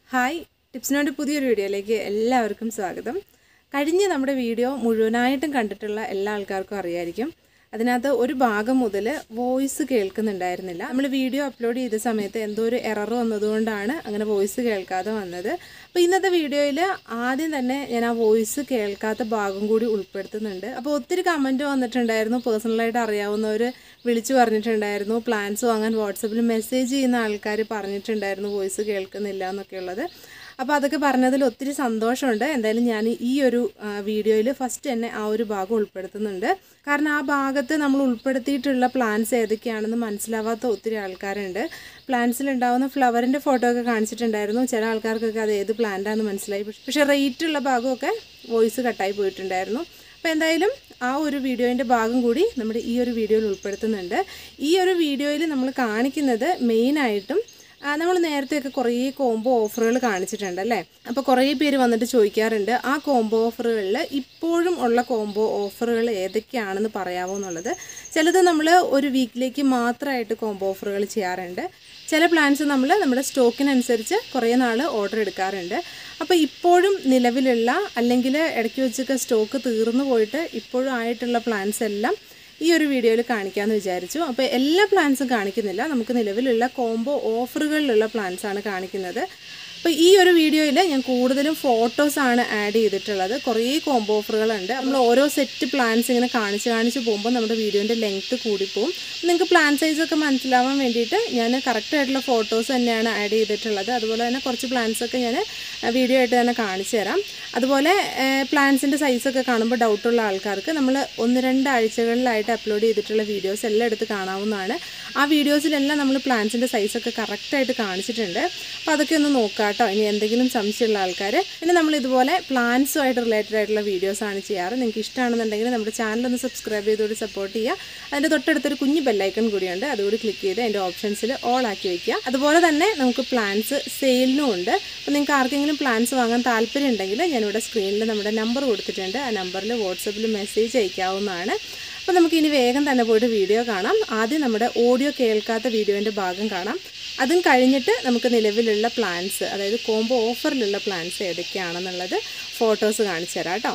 hi ടിപ്സിനോട് പുതിയൊരു വീഡിയോയിലേക്ക് എല്ലാവർക്കും സ്വാഗതം കഴിഞ്ഞ നമ്മുടെ വീഡിയോ മുഴുവനായിട്ടും കണ്ടിട്ടുള്ള എല്ലാ ആൾക്കാർക്കും അറിയായിരിക്കും അതിനകത്ത് ഒരു ഭാഗം മുതൽ വോയിസ് കേൾക്കുന്നുണ്ടായിരുന്നില്ല നമ്മൾ വീഡിയോ അപ്ലോഡ് ചെയ്ത സമയത്ത് എന്തോ ഒരു എറർ വന്നതുകൊണ്ടാണ് അങ്ങനെ വോയിസ് കേൾക്കാതെ വന്നത് അപ്പോൾ ഇന്നത്തെ വീഡിയോയിൽ ആദ്യം തന്നെ ഞാൻ ആ വോയിസ് കേൾക്കാത്ത ഭാഗം കൂടി ഉൾപ്പെടുത്തുന്നുണ്ട് അപ്പോൾ ഒത്തിരി കമൻറ്റ് വന്നിട്ടുണ്ടായിരുന്നു പേഴ്സണലായിട്ട് അറിയാവുന്നവർ വിളിച്ചു പറഞ്ഞിട്ടുണ്ടായിരുന്നു പ്ലാൻസ് വാങ്ങാൻ വാട്സപ്പിൽ മെസ്സേജ് ചെയ്യുന്ന ആൾക്കാർ പറഞ്ഞിട്ടുണ്ടായിരുന്നു വോയിസ് കേൾക്കുന്നില്ല എന്നൊക്കെ ഉള്ളത് അപ്പോൾ അതൊക്കെ പറഞ്ഞതിൽ ഒത്തിരി സന്തോഷമുണ്ട് എന്തായാലും ഞാൻ ഈ ഒരു വീഡിയോയിൽ ഫസ്റ്റ് തന്നെ ആ ഒരു ഭാഗം ഉൾപ്പെടുത്തുന്നുണ്ട് കാരണം ആ ഭാഗത്ത് നമ്മൾ ഉൾപ്പെടുത്തിയിട്ടുള്ള പ്ലാന്റ്സ് ഏതൊക്കെയാണെന്ന് മനസ്സിലാവാത്ത ഒത്തിരി ആൾക്കാരുണ്ട് പ്ലാന്റ്സിൽ ഉണ്ടാവുന്ന ഫ്ലവറിൻ്റെ ഫോട്ടോ ഒക്കെ കാണിച്ചിട്ടുണ്ടായിരുന്നു ചില ആൾക്കാർക്കൊക്കെ അത് ഏത് പ്ലാന്റാണെന്ന് മനസ്സിലായി പക്ഷേ റേറ്റ് ഉള്ള ഭാഗമൊക്കെ വോയിസ് കട്ടായി പോയിട്ടുണ്ടായിരുന്നു അപ്പോൾ എന്തായാലും ആ ഒരു വീഡിയോൻ്റെ ഭാഗം കൂടി നമ്മുടെ ഈ ഒരു വീഡിയോയിൽ ഉൾപ്പെടുത്തുന്നുണ്ട് ഈ ഒരു വീഡിയോയിൽ നമ്മൾ കാണിക്കുന്നത് മെയിനായിട്ടും നമ്മൾ നേരത്തെയൊക്കെ കുറേ കോംബോ ഓഫറുകൾ കാണിച്ചിട്ടുണ്ട് അല്ലേ അപ്പോൾ കുറേ പേര് വന്നിട്ട് ചോദിക്കാറുണ്ട് ആ കോംബോ ഓഫറുകളിൽ ഇപ്പോഴും ഉള്ള കോംബോ ഓഫറുകൾ ഏതൊക്കെയാണെന്ന് പറയാമോ എന്നുള്ളത് ചിലത് നമ്മൾ ഒരു വീക്കിലേക്ക് മാത്രമായിട്ട് കോംബോ ഓഫറുകൾ ചെയ്യാറുണ്ട് ചില പ്ലാൻസ് നമ്മൾ നമ്മുടെ സ്റ്റോക്കിനനുസരിച്ച് കുറേ നാൾ ഓർഡർ എടുക്കാറുണ്ട് അപ്പോൾ ഇപ്പോഴും നിലവിലുള്ള അല്ലെങ്കിൽ ഇടയ്ക്ക് വെച്ചൊക്കെ സ്റ്റോക്ക് തീർന്നു പോയിട്ട് ഇപ്പോഴും ആയിട്ടുള്ള പ്ലാൻസ് എല്ലാം ഈ ഒരു വീഡിയോയിൽ കാണിക്കാമെന്ന് വിചാരിച്ചു അപ്പോൾ എല്ലാ പ്ലാൻസും കാണിക്കുന്നില്ല നമുക്ക് നിലവിലുള്ള കോംബോ ഓഫറുകളിലുള്ള പ്ലാൻസാണ് കാണിക്കുന്നത് അപ്പോൾ ഈ ഒരു വീഡിയോയിൽ ഞാൻ കൂടുതലും ഫോട്ടോസാണ് ആഡ് ചെയ്തിട്ടുള്ളത് കുറേ കോംബോ ഓഫറുകളുണ്ട് നമ്മൾ ഓരോ സെറ്റ് പ്ലാൻസ് ഇങ്ങനെ കാണിച്ച് കാണിച്ച് പോകുമ്പോൾ നമ്മുടെ വീഡിയോൻ്റെ ലെങ്ത്ത് കൂടിപ്പോവും നിങ്ങൾക്ക് പ്ലാൻ സൈസൊക്കെ മനസ്സിലാവാൻ വേണ്ടിയിട്ട് ഞാൻ കറക്റ്റായിട്ടുള്ള ഫോട്ടോസ് തന്നെയാണ് ആഡ് ചെയ്തിട്ടുള്ളത് അതുപോലെ തന്നെ കുറച്ച് പ്ലാൻസൊക്കെ ഞാൻ വീഡിയോ ആയിട്ട് തന്നെ കാണിച്ചു തരാം അതുപോലെ പ്ലാൻസിൻ്റെ സൈസൊക്കെ കാണുമ്പോൾ ഡൗട്ടുള്ള ആൾക്കാർക്ക് നമ്മൾ ഒന്ന് രണ്ട് ആഴ്ചകളിലായിട്ട് അപ്ലോഡ് ചെയ്തിട്ടുള്ള വീഡിയോസ് എല്ലാം എടുത്ത് കാണാവുന്നതാണ് ആ വീഡിയോസിലെല്ലാം നമ്മൾ പ്ലാൻസിൻ്റെ സൈസൊക്കെ കറക്റ്റായിട്ട് കാണിച്ചിട്ടുണ്ട് അപ്പോൾ അതൊക്കെ ഒന്ന് നോക്കാം കേട്ടോ ഇനി എന്തെങ്കിലും സംശയമുള്ള ആൾക്കാർ പിന്നെ നമ്മൾ ഇതുപോലെ പ്ലാൻസുമായിട്ട് റിലേറ്റഡ് ആയിട്ടുള്ള വീഡിയോസാണ് ചെയ്യാറ് നിങ്ങൾക്ക് ഇഷ്ടമാണെന്നുണ്ടെങ്കിൽ നമ്മുടെ ചാനൽ ഒന്ന് സബ്സ്ക്രൈബ് ചെയ്തുകൊണ്ട് സപ്പോർട്ട് ചെയ്യുക അതിൻ്റെ തൊട്ടടുത്തൊരു കുഞ്ഞ് ബെല്ലൈക്കൺ കൂടിയുണ്ട് അതുകൂടി ക്ലിക്ക് ചെയ്ത് അതിൻ്റെ ഓപ്ഷൻസിൽ ഓൾ ആക്കി വയ്ക്കുക അതുപോലെ തന്നെ നമുക്ക് പ്ലാൻസ് സെയിലിനും ഉണ്ട് അപ്പോൾ നിങ്ങൾക്ക് ആർക്കെങ്കിലും പ്ലാൻസ് വാങ്ങാൻ താല്പര്യം ഉണ്ടെങ്കിൽ ഞാനിവിടെ സ്ക്രീനിൽ നമ്മുടെ നമ്പർ കൊടുത്തിട്ടുണ്ട് ആ നമ്പറിൽ വാട്സപ്പിൽ മെസ്സേജ് അയക്കാവുന്നതാണ് അപ്പോൾ നമുക്ക് ഇനി വേഗം തന്നെ പോയിട്ട് വീഡിയോ കാണാം ആദ്യം നമ്മുടെ ഓഡിയോ കേൾക്കാത്ത വീഡിയോൻ്റെ ഭാഗം കാണാം അതും കഴിഞ്ഞിട്ട് നമുക്ക് നിലവിലുള്ള പ്ലാൻസ് അതായത് കോംബോ ഓഫറിലുള്ള പ്ലാൻസ് ഏതൊക്കെയാണെന്നുള്ളത് ഫോട്ടോസ് കാണിച്ചു തരാം കേട്ടോ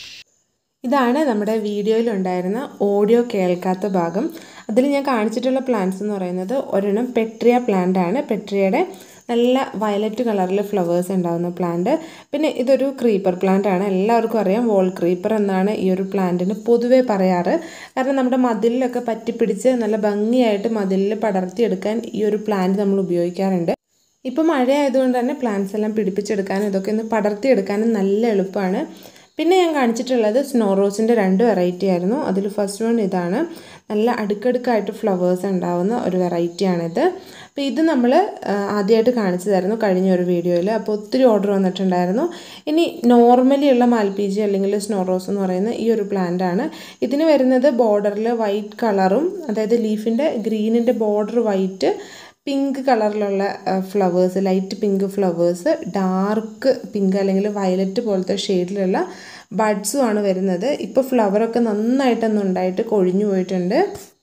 ഇതാണ് നമ്മുടെ വീഡിയോയിലുണ്ടായിരുന്ന ഓഡിയോ കേൾക്കാത്ത ഭാഗം അതിൽ ഞാൻ കാണിച്ചിട്ടുള്ള പ്ലാന്റ്സ് എന്ന് പറയുന്നത് ഒരെണ്ണം പെട്രിയ പ്ലാന്റ് ആണ് പെട്രിയയുടെ നല്ല വയലറ്റ് കളറിൽ ഫ്ലവേഴ്സ് ഉണ്ടാകുന്ന പ്ലാന്റ് പിന്നെ ഇതൊരു ക്രീപ്പർ പ്ലാന്റ് ആണ് എല്ലാവർക്കും അറിയാം വോൾ ക്രീപ്പർ എന്നാണ് ഈ ഒരു പ്ലാന്റിന് പൊതുവെ പറയാറ് കാരണം നമ്മുടെ മതിലിലൊക്കെ പറ്റിപ്പിടിച്ച് നല്ല ഭംഗിയായിട്ട് മതിലിൽ പടർത്തിയെടുക്കാൻ ഈ ഒരു പ്ലാന്റ് നമ്മൾ ഉപയോഗിക്കാറുണ്ട് ഇപ്പോൾ മഴയായതുകൊണ്ട് തന്നെ പ്ലാന്റ്സ് എല്ലാം പിടിപ്പിച്ചെടുക്കാനും ഇതൊക്കെ ഒന്ന് പടർത്തിയെടുക്കാനും നല്ല എളുപ്പമാണ് പിന്നെ ഞാൻ കാണിച്ചിട്ടുള്ളത് സ്നോ റോസിൻ്റെ രണ്ട് വെറൈറ്റി ആയിരുന്നു അതിൽ ഫസ്റ്റ് വൺ ഇതാണ് നല്ല അടുക്കടുക്കായിട്ട് ഫ്ലവേഴ്സ് ഉണ്ടാവുന്ന ഒരു വെറൈറ്റിയാണിത് അപ്പോൾ ഇത് നമ്മൾ ആദ്യമായിട്ട് കാണിച്ചു തരുന്നു കഴിഞ്ഞ ഒരു വീഡിയോയിൽ അപ്പോൾ ഒത്തിരി ഓർഡർ വന്നിട്ടുണ്ടായിരുന്നു ഇനി നോർമലി ഉള്ള മാൽപീജി അല്ലെങ്കിൽ സ്നോ റോസ് എന്ന് പറയുന്ന ഈ ഒരു പ്ലാന്റ് ആണ് ഇതിന് വരുന്നത് ബോർഡറിൽ വൈറ്റ് കളറും അതായത് ലീഫിൻ്റെ ഗ്രീനിൻ്റെ ബോർഡർ വൈറ്റ് പിങ്ക് കളറിലുള്ള flowers light pink flowers dark pink അല്ലെങ്കിൽ വയലറ്റ് പോലത്തെ ഷെയ്ഡിലുള്ള ബഡ്സും ആണ് വരുന്നത് ഇപ്പോൾ ഫ്ലവറൊക്കെ നന്നായിട്ടൊന്നും ഉണ്ടായിട്ട് കൊഴിഞ്ഞു പോയിട്ടുണ്ട്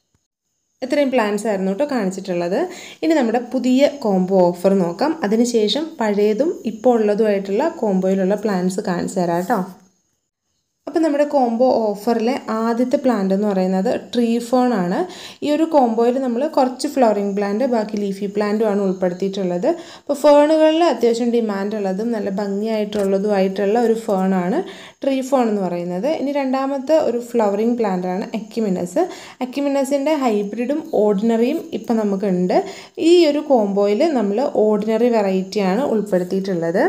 ഇത്രയും പ്ലാൻസ് ആയിരുന്നു കേട്ടോ കാണിച്ചിട്ടുള്ളത് ഇനി നമ്മുടെ പുതിയ കോംബോ ഓഫർ നോക്കാം അതിനുശേഷം പഴയതും ഇപ്പോൾ ഉള്ളതുമായിട്ടുള്ള കോംബോയിലുള്ള പ്ലാൻസ് കാണിച്ചു തരാം കേട്ടോ അപ്പോൾ നമ്മുടെ കോംബോ ഓഫറിലെ ആദ്യത്തെ പ്ലാന്റ് എന്ന് പറയുന്നത് ട്രീ ഫോൺ ആണ് ഈ ഒരു കോംബോയിൽ നമ്മൾ കുറച്ച് ഫ്ലവറിങ് പ്ലാന്റ് ബാക്കി ലീഫി പ്ലാന്റും ആണ് ഉൾപ്പെടുത്തിയിട്ടുള്ളത് അപ്പോൾ ഫേണുകളിൽ അത്യാവശ്യം ഡിമാൻഡ് ഉള്ളതും നല്ല ഭംഗിയായിട്ടുള്ളതുമായിട്ടുള്ള ഒരു ഫേണാണ് ട്രീ ഫോൺ എന്ന് പറയുന്നത് ഇനി രണ്ടാമത്തെ ഒരു ഫ്ലവറിങ് പ്ലാന്റ് ആണ് അക്യുമിനസ് അക്യുമിനസിൻ്റെ ഹൈബ്രിഡും ഓർഡിനറിയും ഇപ്പം നമുക്കുണ്ട് ഈ ഒരു കോംബോയിൽ നമ്മൾ ഓർഡിനറി വെറൈറ്റിയാണ് ഉൾപ്പെടുത്തിയിട്ടുള്ളത്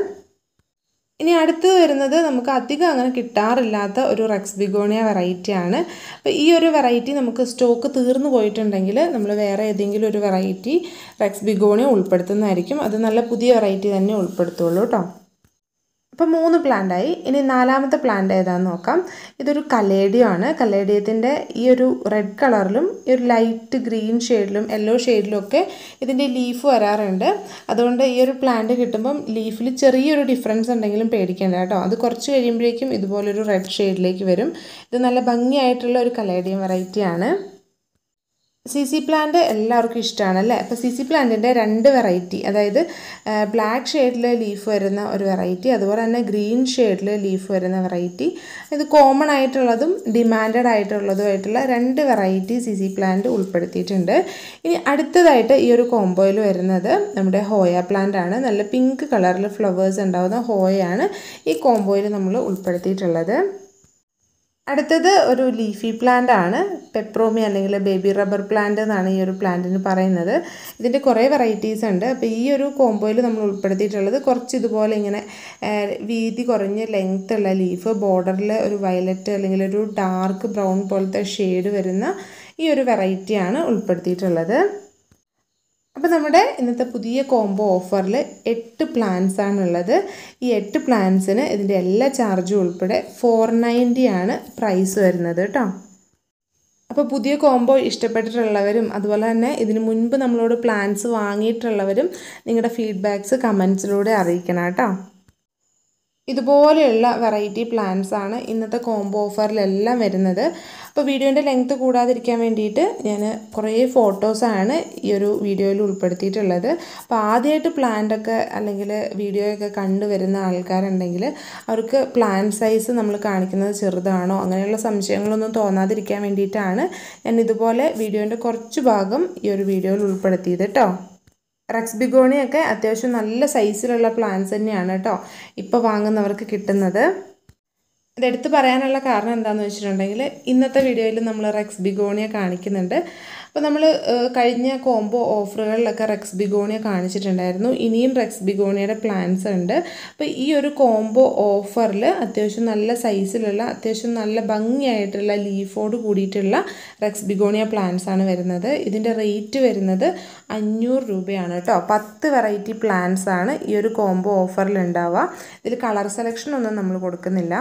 ഇനി അടുത്ത് വരുന്നത് നമുക്ക് അധികം അങ്ങനെ കിട്ടാറില്ലാത്ത ഒരു റെക്സ് ബിഗോണിയ വെറൈറ്റി ആണ് അപ്പോൾ ഈ ഒരു വെറൈറ്റി നമുക്ക് സ്റ്റോക്ക് തീർന്നു പോയിട്ടുണ്ടെങ്കിൽ നമ്മൾ വേറെ ഏതെങ്കിലും ഒരു വെറൈറ്റി റെക്സ് ബിഗോണിയ ഉൾപ്പെടുത്തുന്നതായിരിക്കും അത് നല്ല പുതിയ വെറൈറ്റി തന്നെ ഉൾപ്പെടുത്തുള്ളൂ കേട്ടോ അപ്പോൾ മൂന്ന് പ്ലാന്റായി ഇനി നാലാമത്തെ പ്ലാന്റ് ഏതാണെന്ന് നോക്കാം ഇതൊരു കലേഡിയോ ആണ് കലേഡിയത്തിൻ്റെ ഈ ഒരു റെഡ് കളറിലും ഈ ഒരു ലൈറ്റ് ഗ്രീൻ ഷെയ്ഡിലും യെല്ലോ ഷെയ്ഡിലും ഒക്കെ ഇതിൻ്റെ ലീഫ് വരാറുണ്ട് അതുകൊണ്ട് ഈ ഒരു പ്ലാന്റ് കിട്ടുമ്പം ലീഫിൽ ചെറിയൊരു ഡിഫറൻസ് ഉണ്ടെങ്കിലും പേടിക്കേണ്ട കേട്ടോ അത് കുറച്ച് കഴിയുമ്പോഴേക്കും ഇതുപോലൊരു റെഡ് ഷെയ്ഡിലേക്ക് വരും ഇത് നല്ല ഭംഗിയായിട്ടുള്ള ഒരു കലേഡിയം വെറൈറ്റിയാണ് സി സി പ്ലാന്റ് എല്ലാവർക്കും ഇഷ്ടമാണ് അല്ലേ അപ്പോൾ സി സി പ്ലാന്റിൻ്റെ രണ്ട് വെറൈറ്റി അതായത് ബ്ലാക്ക് ഷെയ്ഡിൽ ലീഫ് വരുന്ന ഒരു വെറൈറ്റി അതുപോലെ തന്നെ ഗ്രീൻ ഷെയ്ഡിൽ ലീഫ് വരുന്ന വെറൈറ്റി ഇത് കോമൺ ആയിട്ടുള്ളതും ഡിമാൻഡഡ് ആയിട്ടുള്ളതുമായിട്ടുള്ള രണ്ട് വെറൈറ്റി സി സി പ്ലാന്റ് ഉൾപ്പെടുത്തിയിട്ടുണ്ട് ഇനി അടുത്തതായിട്ട് ഈ ഒരു കോംബോയിൽ വരുന്നത് നമ്മുടെ ഹോയ പ്ലാന്റ് ആണ് നല്ല പിങ്ക് കളറിൽ ഫ്ലവേഴ്സ് ഉണ്ടാകുന്ന ഹോയയാണ് ഈ കോംബോയിൽ നമ്മൾ ഉൾപ്പെടുത്തിയിട്ടുള്ളത് അടുത്തത് ഒരു ലീഫി പ്ലാന്റ് ആണ് പെപ്രോമി അല്ലെങ്കിൽ ബേബി റബ്ബർ പ്ലാന്റ് എന്നാണ് ഈ ഒരു പ്ലാന്റിന് പറയുന്നത് ഇതിൻ്റെ കുറേ വെറൈറ്റീസ് ഉണ്ട് അപ്പോൾ ഈ ഒരു കോംബോയിൽ നമ്മൾ ഉൾപ്പെടുത്തിയിട്ടുള്ളത് കുറച്ച് ഇതുപോലെ ഇങ്ങനെ വീതി കുറഞ്ഞ ലെങ്ത് ഉള്ള ലീഫ് ബോർഡറിൽ ഒരു വയലറ്റ് അല്ലെങ്കിൽ ഒരു ഡാർക്ക് ബ്രൗൺ പോലത്തെ ഷെയ്ഡ് വരുന്ന ഈ ഒരു വെറൈറ്റിയാണ് ഉൾപ്പെടുത്തിയിട്ടുള്ളത് അപ്പോൾ നമ്മുടെ ഇന്നത്തെ പുതിയ കോംബോ ഓഫറിൽ എട്ട് പ്ലാൻസ് ആണുള്ളത് ഈ എട്ട് പ്ലാൻസിന് ഇതിൻ്റെ എല്ലാ ചാർജും ഉൾപ്പെടെ ഫോർ നയൻറ്റി ആണ് പ്രൈസ് വരുന്നത് കേട്ടോ അപ്പോൾ പുതിയ കോംബോ ഇഷ്ടപ്പെട്ടിട്ടുള്ളവരും അതുപോലെ തന്നെ ഇതിന് മുൻപ് നമ്മളോട് പ്ലാൻസ് വാങ്ങിയിട്ടുള്ളവരും നിങ്ങളുടെ ഫീഡ്ബാക്ക്സ് കമൻസിലൂടെ അറിയിക്കണം കേട്ടോ ഇതുപോലെയുള്ള വെറൈറ്റി പ്ലാൻസ് ആണ് ഇന്നത്തെ കോംബോ ഓഫറിലെല്ലാം വരുന്നത് അപ്പോൾ വീഡിയോൻ്റെ ലെങ്ത്ത് കൂടാതിരിക്കാൻ വേണ്ടിയിട്ട് ഞാൻ കുറേ ഫോട്ടോസാണ് ഈ ഒരു വീഡിയോയിൽ ഉൾപ്പെടുത്തിയിട്ടുള്ളത് അപ്പോൾ ആദ്യമായിട്ട് പ്ലാന്റൊക്കെ അല്ലെങ്കിൽ വീഡിയോ ഒക്കെ കണ്ടുവരുന്ന ആൾക്കാരുണ്ടെങ്കിൽ അവർക്ക് പ്ലാൻ സൈസ് നമ്മൾ കാണിക്കുന്നത് ചെറുതാണോ അങ്ങനെയുള്ള സംശയങ്ങളൊന്നും തോന്നാതിരിക്കാൻ വേണ്ടിയിട്ടാണ് ഞാൻ ഇതുപോലെ വീഡിയോൻ്റെ കുറച്ച് ഭാഗം ഈ ഒരു വീഡിയോയിൽ ഉൾപ്പെടുത്തിയത് കേട്ടോ റെക്സ് ബിഗോണിയൊക്കെ അത്യാവശ്യം നല്ല സൈസിലുള്ള പ്ലാന്റ്സ് തന്നെയാണ് കേട്ടോ ഇപ്പോൾ വാങ്ങുന്നവർക്ക് കിട്ടുന്നത് ഇതെടുത്ത് പറയാനുള്ള കാരണം എന്താണെന്ന് വെച്ചിട്ടുണ്ടെങ്കിൽ ഇന്നത്തെ വീഡിയോയിൽ നമ്മൾ റെക്സ് ബിഗോണിയ കാണിക്കുന്നുണ്ട് അപ്പോൾ നമ്മൾ കഴിഞ്ഞ കോംബോ ഓഫറുകളിലൊക്കെ റെക്സ് ബിഗോണിയ കാണിച്ചിട്ടുണ്ടായിരുന്നു ഇനിയും റെക്സ് ബിഗോണിയയുടെ പ്ലാൻസ് ഉണ്ട് അപ്പോൾ ഈ ഒരു കോംബോ ഓഫറിൽ അത്യാവശ്യം നല്ല സൈസിലുള്ള അത്യാവശ്യം നല്ല ഭംഗിയായിട്ടുള്ള ലീഫോട് കൂടിയിട്ടുള്ള റെക്സ് ബിഗോണിയ പ്ലാൻസ് ആണ് വരുന്നത് ഇതിൻ്റെ റേറ്റ് വരുന്നത് അഞ്ഞൂറ് രൂപയാണ് കേട്ടോ പത്ത് വെറൈറ്റി പ്ലാൻസ് ആണ് ഈ ഒരു കോംബോ ഓഫറിൽ ഉണ്ടാവുക ഇതിൽ കളർ സെലക്ഷൻ ഒന്നും നമ്മൾ കൊടുക്കുന്നില്ല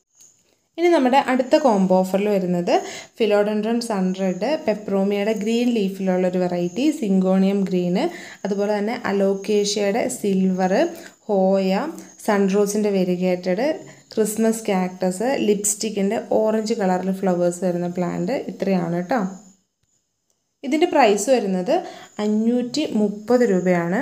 ഇനി നമ്മുടെ അടുത്ത കോംബോ ഓഫറിൽ വരുന്നത് ഫിലോഡൻഡ്രൺ സൺറെഡ് പെപ്രോമിയയുടെ ഗ്രീൻ ലീഫിലുള്ള ഒരു വെറൈറ്റി സിങ്കോണിയം ഗ്രീന് അതുപോലെ തന്നെ അലോക്കേഷ്യയുടെ സിൽവർ ഹോയ സൺറോസിൻ്റെ വെരിഗേറ്റഡ് ക്രിസ്മസ് കാക്ടസ് ലിപ്സ്റ്റിക്കിൻ്റെ ഓറഞ്ച് കളറിൽ ഫ്ലവേഴ്സ് വരുന്ന പ്ലാന്റ് ഇത്രയാണ് കേട്ടോ ഇതിൻ്റെ പ്രൈസ് വരുന്നത് അഞ്ഞൂറ്റി മുപ്പത് രൂപയാണ്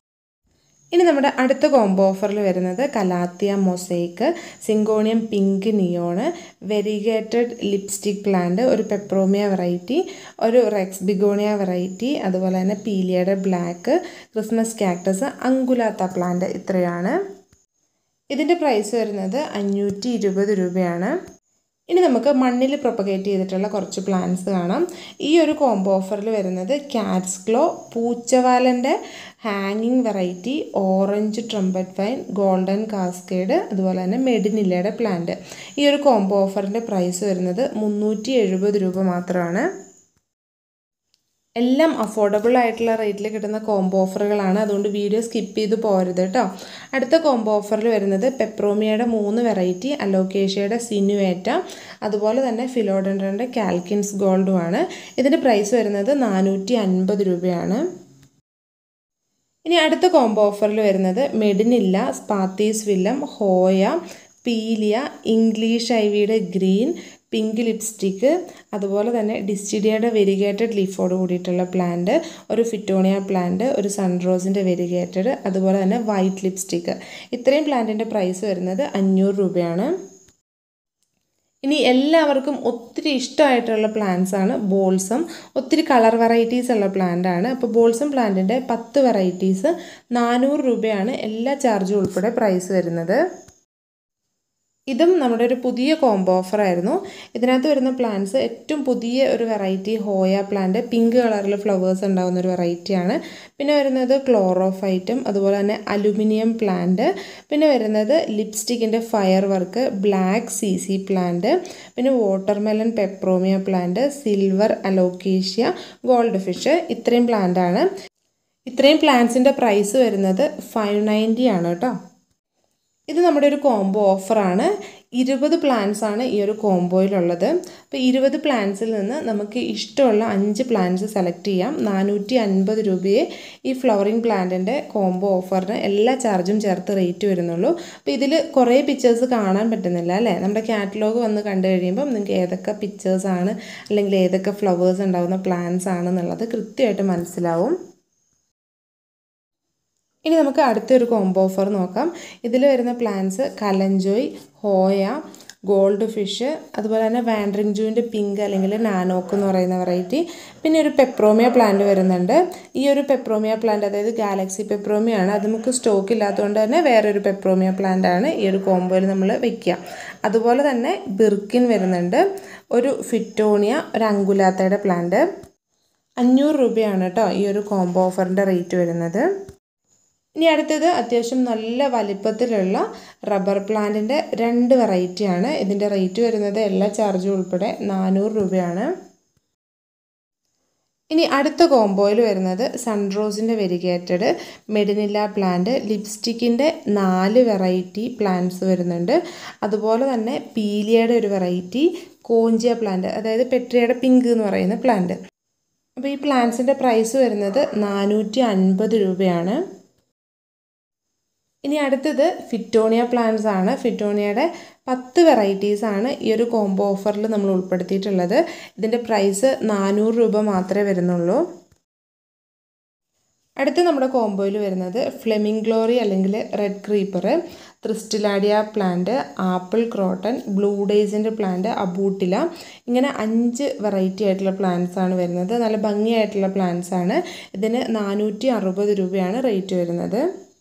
ഇനി നമ്മുടെ അടുത്ത കോംബോ ഓഫറിൽ വരുന്നത് calathea mosaic syngonium pink neon variegated lipstick plant ഒരു പെപ്രോമിയ വെറൈറ്റി ഒരു റെക്സ് ബിഗോണിയ വെറൈറ്റി അതുപോലെ തന്നെ പീലിയയുടെ ബ്ലാക്ക് ക്രിസ്മസ് കാക്ടസ് അങ്കുലാത്ത പ്ലാന്റ് ഇത്രയാണ് ഇതിൻ്റെ പ്രൈസ് വരുന്നത് അഞ്ഞൂറ്റി ഇരുപത് രൂപയാണ് ഇനി നമുക്ക് മണ്ണിൽ പ്രൊപ്പഗേറ്റ് ചെയ്തിട്ടുള്ള കുറച്ച് പ്ലാന്റ്സ് കാണാം ഈ ഒരു കോംബോ ഓഫറിൽ വരുന്നത് കാറ്റ്സ് ക്ലോ പൂച്ചവാലൻ്റെ ഹാങ്ങിങ് variety orange trumpet vine golden cascade അതുപോലെ തന്നെ മെഡിനില്ലയുടെ പ്ലാന്റ് ഈ ഒരു കോംബോ ഓഫറിൻ്റെ പ്രൈസ് വരുന്നത് മുന്നൂറ്റി എഴുപത് രൂപ മാത്രമാണ് എല്ലാം അഫോർഡബിൾ ആയിട്ടുള്ള റേറ്റിൽ കിട്ടുന്ന കോംബോ ഓഫറുകളാണ് അതുകൊണ്ട് വീഡിയോ സ്കിപ്പ് ചെയ്ത് പോരുത് കേട്ടോ അടുത്ത കോംബോ ഓഫറിൽ വരുന്നത് പെപ്രോമിയയുടെ മൂന്ന് വെറൈറ്റി അലോക്കേഷ്യയുടെ സിനുവേറ്റ അതുപോലെ തന്നെ ഫിലോഡൻഡറിൻ്റെ കാൽക്കിൻസ് ഗോൾഡുമാണ് ഇതിൻ്റെ പ്രൈസ് വരുന്നത് നാനൂറ്റി അൻപത് രൂപയാണ് ഇനി അടുത്ത കോംബോ ഓഫറിൽ വരുന്നത് മെഡിനില്ല സ്പാത്തീസ് വില്ലം ഹോയ പീലിയ ഇംഗ്ലീഷ് ഐവിയുടെ ഗ്രീൻ പിങ്ക് ലിപ്സ്റ്റിക്ക് അതുപോലെ തന്നെ ഡിസ്റ്റിഡിയയുടെ വെരിഗേറ്റഡ് ലീഫോട് കൂടിയിട്ടുള്ള പ്ലാന്റ് ഒരു ഫിറ്റോണിയ പ്ലാന്റ് ഒരു സൺറോസിൻ്റെ വെരിഗേറ്റഡ് അതുപോലെ തന്നെ വൈറ്റ് ലിപ്സ്റ്റിക്ക് ഇത്രയും പ്ലാന്റിൻ്റെ പ്രൈസ് വരുന്നത് അഞ്ഞൂറ് രൂപയാണ് ഇനി എല്ലാവർക്കും ഒത്തിരി ഇഷ്ടമായിട്ടുള്ള പ്ലാന്റ്സ് ആണ് ബോൾസം ഒത്തിരി കളർ വെറൈറ്റീസ് ഉള്ള പ്ലാന്റ് ആണ് അപ്പോൾ ബോൾസം പ്ലാന്റിൻ്റെ പത്ത് വെറൈറ്റീസ് നാനൂറ് രൂപയാണ് എല്ലാ ചാർജും ഉൾപ്പെടെ പ്രൈസ് വരുന്നത് ഇതും നമ്മുടെ ഒരു പുതിയ കോംബോ ഓഫറായിരുന്നു ഇതിനകത്ത് വരുന്ന പ്ലാന്റ്സ് ഏറ്റവും പുതിയ ഒരു വെറൈറ്റി ഹോയ പ്ലാന്റ് പിങ്ക് കളറിൽ ഫ്ലവേഴ്സ് ഉണ്ടാകുന്ന ഒരു വെറൈറ്റിയാണ് പിന്നെ വരുന്നത് ക്ലോറോഫൈറ്റും അതുപോലെ തന്നെ അലുമിനിയം പ്ലാന്റ് പിന്നെ വരുന്നത് ലിപ്സ്റ്റിക്കിൻ്റെ firework black C C plant പിന്നെ watermelon peperomia plant silver alocasia goldfish ഇത്രയും പ്ലാന്റാണ് ഇത്രയും പ്ലാന്റ്സിൻ്റെ പ്രൈസ് വരുന്നത് ഫൈവ് നയൻറ്റി ആണ് കേട്ടോ ഇത് നമ്മുടെ ഒരു കോംബോ ഓഫറാണ് ഇരുപത് പ്ലാന്റ്സ് ആണ് ഈ ഒരു കോംബോയിലുള്ളത് അപ്പോൾ ഇരുപത് പ്ലാന്റ്സിൽ നിന്ന് നമുക്ക് ഇഷ്ടമുള്ള അഞ്ച് പ്ലാന്റ്സ് സെലക്ട് ചെയ്യാം നാനൂറ്റി അൻപത് രൂപയെ ഈ ഫ്ലവറിങ് പ്ലാന്റിൻ്റെ കോംബോ ഓഫറിന് എല്ലാ ചാർജും ചേർത്ത് റേറ്റ് വരുന്നുള്ളൂ അപ്പോൾ ഇതിൽ കുറേ പിക്ചേഴ്സ് കാണാൻ പറ്റുന്നില്ല അല്ലേ നമ്മുടെ കാറ്റലോഗ് വന്ന് കണ്ടു കഴിയുമ്പം നിങ്ങൾക്ക് ഏതൊക്കെ പിക്ചേഴ്സ് ആണ് അല്ലെങ്കിൽ ഏതൊക്കെ ഫ്ലവേഴ്സ് ഉണ്ടാകുന്ന പ്ലാന്റ്സ് ആണെന്നുള്ളത് കൃത്യമായിട്ട് മനസ്സിലാവും ഇനി നമുക്ക് അടുത്തൊരു കോംബോ ഓഫർ നോക്കാം ഇതിൽ വരുന്ന plants kalanchoe hoya goldfish അതുപോലെ തന്നെ വാൻഡറിങ് ജൂവിൻ്റെ പിങ്ക് അല്ലെങ്കിൽ നാനോക്ക് എന്ന് പറയുന്ന വെറൈറ്റി പിന്നെ ഒരു പെപ്രോമിയ പ്ലാന്റ് വരുന്നുണ്ട് ഈ ഒരു പെപ്രോമിയ പ്ലാന്റ് അതായത് ഗാലക്സി പെപ്രോമിയ ആണ് അത് നമുക്ക് സ്റ്റോക്ക് ഇല്ലാത്തതുകൊണ്ട് തന്നെ വേറൊരു പെപ്രോമിയ പ്ലാന്റ് ആണ് ഈ ഒരു കോംബോയിൽ നമ്മൾ വെക്കുക അതുപോലെ തന്നെ ബിർക്കിൻ വരുന്നുണ്ട് ഒരു ഫിറ്റോണിയ ഒരു അങ്കുലാത്തയുടെ പ്ലാന്റ് അഞ്ഞൂറ് രൂപയാണ് കേട്ടോ ഈ ഒരു കോംബോ ഓഫറിൻ്റെ റേറ്റ് വരുന്നത് ഇനി അടുത്തത് അത്യാവശ്യം നല്ല വലിപ്പത്തിലുള്ള റബ്ബർ പ്ലാന്റിൻ്റെ രണ്ട് വെറൈറ്റിയാണ് ഇതിൻ്റെ റേറ്റ് വരുന്നത് എല്ലാ ചാർജും ഉൾപ്പെടെ നാനൂറ് രൂപയാണ് ഇനി അടുത്ത കോംബോയിൽ വരുന്നത് സൺറോസിൻ്റെ വെരിഗേറ്റഡ് മെഡിനില്ല പ്ലാന്റ് ലിപ്സ്റ്റിക്കിൻ്റെ നാല് വെറൈറ്റി പ്ലാന്റ്സ് വരുന്നുണ്ട് അതുപോലെ തന്നെ പീലിയയുടെ ഒരു വെറൈറ്റി കോഞ്ചിയ പ്ലാന്റ് അതായത് പെട്രിയയുടെ പിങ്ക് എന്ന് പറയുന്ന പ്ലാന്റ് അപ്പോൾ ഈ പ്ലാന്റ്സിൻ്റെ പ്രൈസ് വരുന്നത് നാനൂറ്റി അൻപത് രൂപയാണ് ഇനി അടുത്തത് ഫിറ്റോണിയ പ്ലാന്റ്സ് ആണ് ഫിറ്റോണിയയുടെ പത്ത് വെറൈറ്റീസ് ആണ് ഈ ഒരു കോംബോ ഓഫറിൽ നമ്മൾ ഉൾപ്പെടുത്തിയിട്ടുള്ളത് ഇതിൻ്റെ പ്രൈസ് നാനൂറ് രൂപ മാത്രമേ വരുന്നുള്ളൂ അടുത്ത് നമ്മുടെ കോംബോയിൽ വരുന്നത് ഫ്ലെമിംഗ് ഗ്ലോറി അല്ലെങ്കിൽ റെഡ് ക്രീപ്പർ ത്രിസ്റ്റിലാഡിയ പ്ലാന്റ് ആപ്പിൾ ക്രോട്ടൺ ബ്ലൂ ഡേയ്സിൻ്റെ പ്ലാന്റ് അബൂട്ടില ഇങ്ങനെ അഞ്ച് വെറൈറ്റി ആയിട്ടുള്ള പ്ലാന്റ്സ് ആണ് വരുന്നത് നല്ല ഭംഗിയായിട്ടുള്ള പ്ലാന്റ്സ് ആണ് ഇതിന് നാനൂറ്റി അറുപത് രൂപയാണ് റേറ്റ് വരുന്നത്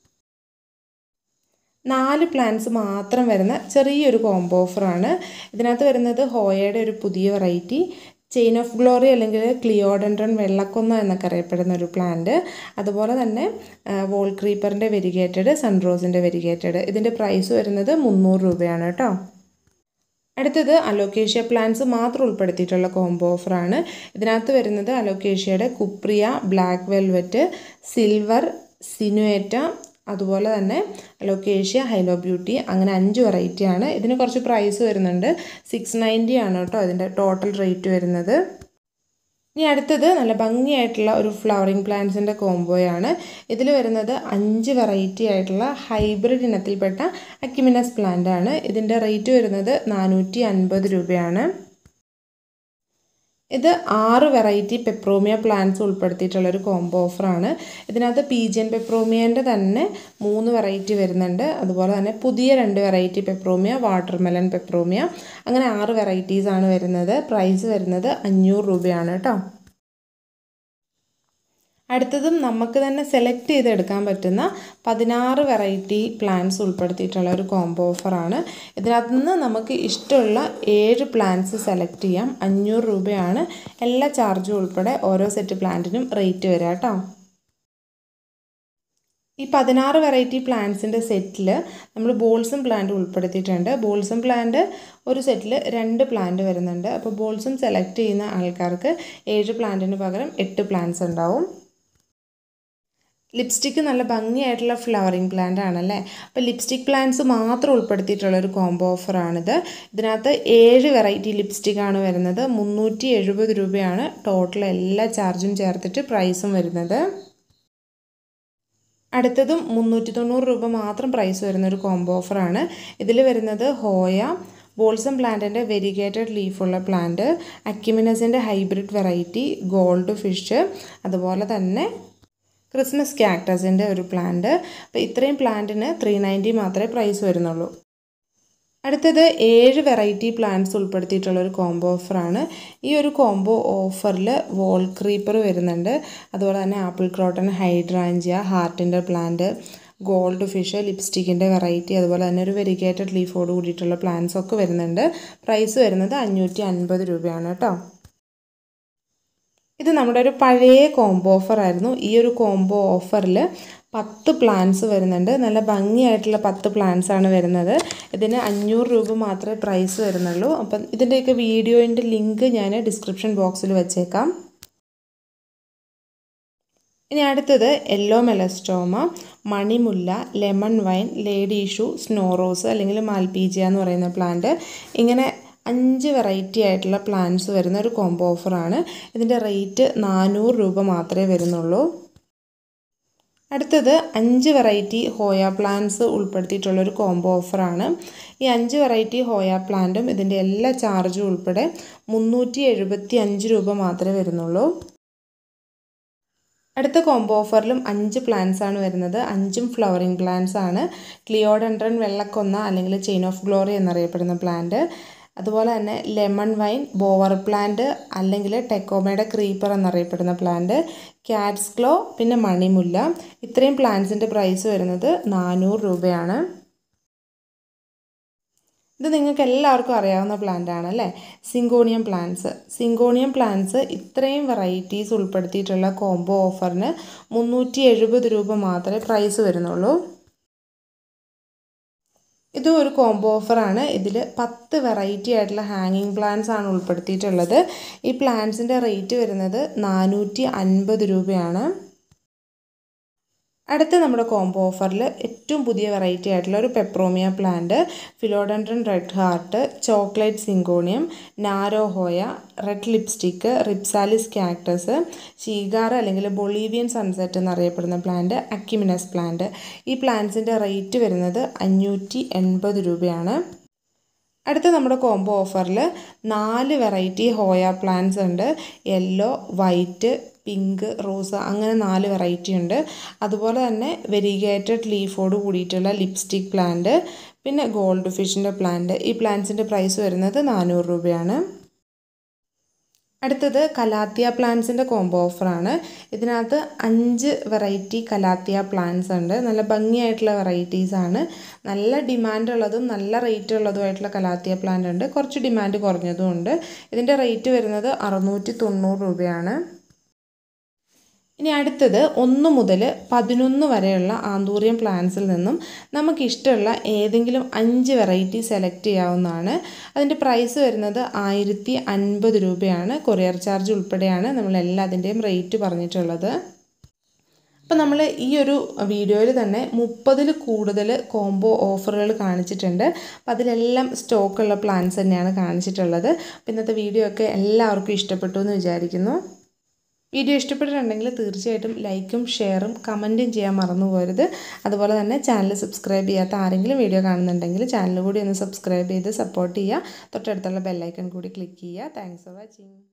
നാല് പ്ലാന്റ്സ് മാത്രം വരുന്ന ചെറിയൊരു കോംബോ ഓഫറാണ് ഇതിനകത്ത് വരുന്നത് ഹോയയുടെ ഒരു പുതിയ വെറൈറ്റി ചെയിൻ ഓഫ് ഗ്ലോറി അല്ലെങ്കിൽ ക്ലിയോഡൻഡ്രൺ വെള്ളക്കൊന്ന എന്നൊക്കെ അറിയപ്പെടുന്ന ഒരു പ്ലാന്റ് അതുപോലെ തന്നെ വോൾ ക്രീപ്പറിൻ്റെ വെരിഗേറ്റഡ് സൺറോസിൻ്റെ വെരിഗേറ്റഡ് ഇതിൻ്റെ പ്രൈസ് വരുന്നത് മുന്നൂറ് രൂപയാണ് കേട്ടോ അടുത്തത് അലോക്കേഷ്യ പ്ലാന്റ്സ് മാത്രം ഉൾപ്പെടുത്തിയിട്ടുള്ള കോംബോ ഓഫറാണ് ഇതിനകത്ത് വരുന്നത് അലോക്കേഷ്യയുടെ കുപ്രിയ ബ്ലാക്ക് വെൽവെറ്റ് സിൽവർ സിനുവേറ്റ അതുപോലെ തന്നെ ലൊക്കേഷ്യ ഹൈലോ ബ്യൂട്ടി അങ്ങനെ അഞ്ച് വെറൈറ്റിയാണ് ഇതിന് കുറച്ച് പ്രൈസ് വരുന്നുണ്ട് സിക്സ് നയൻറ്റി ആണ് കേട്ടോ അതിൻ്റെ ടോട്ടൽ റേറ്റ് വരുന്നത് ഇനി അടുത്തത് നല്ല ഭംഗിയായിട്ടുള്ള ഒരു ഫ്ലവറിങ് പ്ലാന്റ്സിൻ്റെ കോംബോയാണ് ഇതിൽ വരുന്നത് അഞ്ച് വെറൈറ്റി ആയിട്ടുള്ള ഹൈബ്രിഡ് ഇനത്തിൽപ്പെട്ട അക്യുമിനസ് പ്ലാന്റ് ആണ് ഇതിൻ്റെ റേറ്റ് വരുന്നത് നാനൂറ്റി അൻപത് രൂപയാണ് ഇത് ആറ് വെറൈറ്റി പെപ്രോമിയ പ്ലാന്റ്സ് ഉൾപ്പെടുത്തിയിട്ടുള്ള ഒരു കോംബോ ഓഫറാണ് ഇതിനകത്ത് പീജിയൻ പെപ്രോമിയൻ്റെ തന്നെ മൂന്ന് വെറൈറ്റി വരുന്നുണ്ട് അതുപോലെ തന്നെ പുതിയ രണ്ട് വെറൈറ്റി പെപ്രോമിയ വാട്ടർമെലൺ പെപ്രോമിയ അങ്ങനെ ആറ് വെറൈറ്റീസ് ആണ് വരുന്നത് പ്രൈസ് വരുന്നത് അഞ്ഞൂറ് രൂപയാണ് കേട്ടോ അടുത്തതും നമുക്ക് തന്നെ സെലക്ട് ചെയ്തെടുക്കാൻ പറ്റുന്ന പതിനാറ് വെറൈറ്റി പ്ലാന്റ്സ് ഉൾപ്പെടുത്തിയിട്ടുള്ള ഒരു കോംബോ ഓഫറാണ് ഇതിനകത്ത് നിന്ന് നമുക്ക് ഇഷ്ടമുള്ള ഏഴ് പ്ലാന്റ്സ് സെലക്ട് ചെയ്യാം അഞ്ഞൂറ് രൂപയാണ് എല്ലാ ചാർജും ഉൾപ്പെടെ ഓരോ സെറ്റ് പ്ലാന്റിനും റേറ്റ് വരിക കേട്ടോ ഈ പതിനാറ് വെറൈറ്റി പ്ലാന്റ്സിൻ്റെ സെറ്റിൽ നമ്മൾ ബോൾസും പ്ലാന്റ് ഉൾപ്പെടുത്തിയിട്ടുണ്ട് ബോൾസും പ്ലാന്റ് ഒരു സെറ്റിൽ രണ്ട് പ്ലാന്റ് വരുന്നുണ്ട് അപ്പോൾ ബോൾസും സെലക്ട് ചെയ്യുന്ന ആൾക്കാർക്ക് ഏഴ് പ്ലാന്റിന് പകരം എട്ട് പ്ലാന്റ്സ് ഉണ്ടാവും ലിപ്സ്റ്റിക്ക് നല്ല ഭംഗിയായിട്ടുള്ള ഫ്ലവറിങ് പ്ലാന്റ് ആണല്ലേ അപ്പോൾ ലിപ്സ്റ്റിക് പ്ലാന്റ്സ് മാത്രം ഉൾപ്പെടുത്തിയിട്ടുള്ള ഒരു കോംബോ ഓഫറാണിത് ഇതിനകത്ത് ഏഴ് വെറൈറ്റി ലിപ്സ്റ്റിക്കാണ് വരുന്നത് മുന്നൂറ്റി എഴുപത് രൂപയാണ് ടോട്ടൽ എല്ലാ ചാർജും ചേർത്തിട്ട് പ്രൈസും വരുന്നത് അടുത്തതും മുന്നൂറ്റി തൊണ്ണൂറ് രൂപ മാത്രം പ്രൈസ് വരുന്ന ഒരു കോംബോ ഓഫറാണ് ഇതിൽ വരുന്നത് ഹോയ ബോൾസം പ്ലാന്റിൻ്റെ വെരിഗേറ്റഡ് ലീഫുള്ള പ്ലാന്റ് അക്യുമിനസിൻ്റെ ഹൈബ്രിഡ് വെറൈറ്റി ഗോൾഡ് ഫിഷ് അതുപോലെ തന്നെ ക്രിസ്മസ് ക്യാക്ടസിൻ്റെ ഒരു പ്ലാന്റ് അപ്പോൾ ഇത്രയും പ്ലാന്റിന് ത്രീ നയൻറ്റി മാത്രമേ പ്രൈസ് വരുന്നുള്ളൂ അടുത്തത് ഏഴ് വെറൈറ്റി പ്ലാന്റ്സ് ഉൾപ്പെടുത്തിയിട്ടുള്ള ഒരു കോംബോ ഓഫറാണ് ഈ ഒരു കോംബോ ഓഫറിൽ വോൾ ക്രീപ്പർ വരുന്നുണ്ട് അതുപോലെ തന്നെ ആപ്പിൾ ക്രോട്ടൺ ഹൈഡ്രാഞ്ചിയ ഹാർട്ടിൻ്റെ പ്ലാന്റ് ഗോൾഡ് ഫിഷ് ലിപ്സ്റ്റിക്കിൻ്റെ വെറൈറ്റി അതുപോലെ തന്നെ ഒരു വെരിഗേറ്റഡ് ലീഫോട് കൂടിയിട്ടുള്ള പ്ലാന്റ്സ് ഒക്കെ വരുന്നുണ്ട് പ്രൈസ് വരുന്നത് അഞ്ഞൂറ്റി അൻപത് രൂപയാണ് കേട്ടോ ഇത് നമ്മുടെ ഒരു പഴയ കോംബോ ഓഫർ ആയിരുന്നു ഈ ഒരു കോംബോ ഓഫറിൽ പത്ത് പ്ലാൻസ് വരുന്നുണ്ട് നല്ല ഭംഗിയായിട്ടുള്ള പത്ത് പ്ലാൻസ് ആണ് വരുന്നത് ഇതിന് അഞ്ഞൂറ് രൂപ മാത്രമേ പ്രൈസ് വരുന്നുള്ളൂ അപ്പം ഇതിൻ്റെയൊക്കെ വീഡിയോൻ്റെ ലിങ്ക് ഞാൻ ഡിസ്ക്രിപ്ഷൻ ബോക്സിൽ വെച്ചേക്കാം ഇനി അടുത്തത് യെല്ലോ മെലസ്റ്റോമ മണിമുല്ല ലെമൺ വൈൻ ലേഡി ഇഷ്യൂ സ്നോ റോസ് അല്ലെങ്കിൽ മാൽപീജിയ എന്ന് പറയുന്ന പ്ലാന്റ് ഇങ്ങനെ അഞ്ച് വെറൈറ്റി ആയിട്ടുള്ള പ്ലാന്റ്സ് വരുന്ന ഒരു കോംബോ ഓഫറാണ് ഇതിൻ്റെ റേറ്റ് നാനൂറ് രൂപ മാത്രമേ വരുന്നുള്ളൂ അടുത്തത് അഞ്ച് വെറൈറ്റി ഹോയ പ്ലാന്റ്സ് ഉൾപ്പെടുത്തിയിട്ടുള്ള ഒരു കോംബോ ഓഫറാണ് ഈ അഞ്ച് വെറൈറ്റി ഹോയ പ്ലാന്റും ഇതിൻ്റെ എല്ലാ ചാർജും ഉൾപ്പെടെ മുന്നൂറ്റി എഴുപത്തി അഞ്ച് രൂപ മാത്രമേ വരുന്നുള്ളൂ അടുത്ത കോംബോ ഓഫറിലും അഞ്ച് പ്ലാന്റ്സ് ആണ് വരുന്നത് അഞ്ചും ഫ്ലവറിങ് പ്ലാന്റ്സ് ആണ് ക്ലിയോഡൻഡ്രൻ വെള്ളക്കൊന്ന അല്ലെങ്കിൽ ചെയിൻ ഓഫ് ഗ്ലോറി എന്നറിയപ്പെടുന്ന പ്ലാന്റ് അതുപോലെ തന്നെ ലെമൺ വൈൻ ബോവർ പ്ലാന്റ് അല്ലെങ്കിൽ ടെക്കോമയുടെ ക്രീപ്പർ എന്നറിയപ്പെടുന്ന പ്ലാന്റ് ക്യാറ്റ്സ് ക്ലോ പിന്നെ മണിമുല്ല ഇത്രയും പ്ലാന്റ്സിൻ്റെ പ്രൈസ് വരുന്നത് നാനൂറ് രൂപയാണ് ഇത് നിങ്ങൾക്ക് എല്ലാവർക്കും അറിയാവുന്ന പ്ലാന്റ് ആണ് അല്ലേ സിങ്കോണിയം പ്ലാന്റ്സ് സിങ്കോണിയം പ്ലാന്റ്സ് ഇത്രയും വെറൈറ്റീസ് ഉൾപ്പെടുത്തിയിട്ടുള്ള കോംബോ ഓഫറിന് മുന്നൂറ്റി എഴുപത് രൂപ മാത്രമേ പ്രൈസ് വരുന്നുള്ളൂ ഇതും ഒരു കോംബോ ഓഫറാണ് ഇതിൽ പത്ത് വെറൈറ്റി ആയിട്ടുള്ള ഹാങ്ങിങ് പ്ലാന്റ്സ് ആണ് ഉൾപ്പെടുത്തിയിട്ടുള്ളത് ഈ പ്ലാന്റ്സിൻ്റെ റേറ്റ് വരുന്നത് നാനൂറ്റി അൻപത് രൂപയാണ് അടുത്ത നമ്മുടെ കോംബോ ഓഫറിൽ ഏറ്റവും പുതിയ വെറൈറ്റി ആയിട്ടുള്ള ഒരു peperomia plant philodendron red heart chocolate syngonium narrow hoya red lipstick rhipsalis cactus ഷീഗാർ അല്ലെങ്കിൽ ബൊളീവിയൻ സൺസെറ്റ് എന്നറിയപ്പെടുന്ന പ്ലാന്റ് അക്കിമിനസ് പ്ലാന്റ് ഈ പ്ലാന്റ്സിൻ്റെ റേറ്റ് വരുന്നത് അഞ്ഞൂറ്റി എൺപത് രൂപയാണ് അടുത്ത നമ്മുടെ കോംബോ ഓഫറിൽ നാല് വെറൈറ്റി ഹോയ പ്ലാന്റ്സ് ഉണ്ട് യെല്ലോ വൈറ്റ് പിങ്ക് റോസ് അങ്ങനെ നാല് വെറൈറ്റി ഉണ്ട് അതുപോലെ തന്നെ വെരിഗേറ്റഡ് ലീഫോട് കൂടിയിട്ടുള്ള ലിപ്സ്റ്റിക് പ്ലാന്റ് പിന്നെ ഗോൾഡ് ഫിഷിൻ്റെ പ്ലാന്റ് ഈ പ്ലാന്റ്സിൻ്റെ പ്രൈസ് വരുന്നത് നാനൂറ് രൂപയാണ് അടുത്തത് കലാത്തിയ പ്ലാന്റ്സിൻ്റെ കോംബോ ഓഫറാണ് ഇതിനകത്ത് അഞ്ച് വെറൈറ്റി കലാത്തിയ പ്ലാന്റ്സ് ഉണ്ട് നല്ല ഭംഗിയായിട്ടുള്ള വെറൈറ്റീസ് ആണ് നല്ല ഡിമാൻഡ് ഉള്ളതും നല്ല റേറ്റ് ഉള്ളതുമായിട്ടുള്ള കലാത്തിയ പ്ലാന്റ് ഉണ്ട് കുറച്ച് ഡിമാൻഡ് കുറഞ്ഞതും ഉണ്ട് ഇതിൻ്റെ റേറ്റ് വരുന്നത് അറുന്നൂറ്റി തൊണ്ണൂറ് രൂപയാണ് ഇനി അടുത്തത് ഒന്ന് മുതൽ പതിനൊന്ന് വരെയുള്ള ആന്തൂറിയം പ്ലാന്റ്സിൽ നിന്നും നമുക്കിഷ്ടമുള്ള ഏതെങ്കിലും അഞ്ച് വെറൈറ്റി സെലക്ട് ചെയ്യാവുന്നതാണ് അതിൻ്റെ പ്രൈസ് വരുന്നത് ആയിരത്തി അൻപത് രൂപയാണ് കൊറിയർ ചാർജ് ഉൾപ്പെടെയാണ് നമ്മൾ എല്ലാത്തിൻ്റെയും റേറ്റ് പറഞ്ഞിട്ടുള്ളത് അപ്പോൾ നമ്മൾ ഈ ഒരു വീഡിയോയിൽ തന്നെ മുപ്പതിൽ കൂടുതൽ കോംബോ ഓഫറുകൾ കാണിച്ചിട്ടുണ്ട് അപ്പോൾ അതിലെല്ലാം സ്റ്റോക്കുള്ള പ്ലാൻസ് തന്നെയാണ് കാണിച്ചിട്ടുള്ളത് അപ്പോൾ ഇന്നത്തെ വീഡിയോ ഒക്കെ എല്ലാവർക്കും ഇഷ്ടപ്പെട്ടു എന്ന് വിചാരിക്കുന്നു വീഡിയോ ഇഷ്ടപ്പെട്ടിട്ടുണ്ടെങ്കിൽ തീർച്ചയായിട്ടും ലൈക്കും ഷെയറും കമൻറ്റും ചെയ്യാൻ മറന്നു പോകരുത് അതുപോലെ തന്നെ ചാനൽ സബ്സ്ക്രൈബ് ചെയ്യാത്ത ആരെങ്കിലും വീഡിയോ കാണുന്നുണ്ടെങ്കിൽ ചാനൽ കൂടി ഒന്ന് സബ്സ്ക്രൈബ് ചെയ്ത് സപ്പോർട്ട് ചെയ്യുക തൊട്ടടുത്തുള്ള ബെല്ലൈക്കൺ കൂടി ക്ലിക്ക് ചെയ്യുക താങ്ക്സ് ഫോർ വാച്ചിങ്